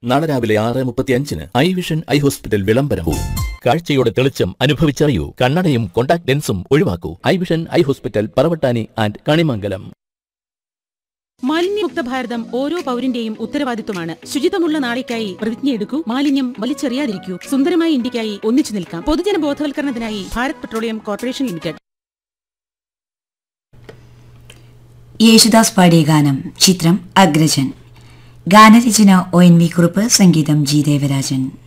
നാളെ രാവിലെ ആറ് മുപ്പത്തി അഞ്ചിന് ഐ വിഷൻ ഐ ഹോസ്പിറ്റൽ വിളംബരവും കാഴ്ചയുടെ തെളിച്ചം അനുഭവിച്ചറിയൂ കണ്ണടയും കോണ്ടാക്ട് ലെൻസും ഒഴിവാക്കൂ eye vision eye hospital Paravattani and Kanimangalam മാലിന്യമുക്ത ഭാരതം ഓരോ പൗരന്റെയും ഉത്തരവാദിത്വമാണ് ശുചിത്വമുള്ള നാളേക്കായി പ്രതിജ്ഞയെടുക്കൂ മാലിന്യം വലിച്ചെറിയാതിരിക്കൂ സുന്ദരമായ ഇന്ത്യക്കായി ഒന്നിച്ചു നിൽക്കാം പൊതുജന ബോധവൽക്കരണത്തിനായി Bharat petroleum corporation limited Yesudas പാടിയ ഗാനം ചിത്രം അഗ്രജൻ ഗാനരചന ഒ എൻ വി കുറുപ്പ് സംഗീതം ജി ദേവരാജൻ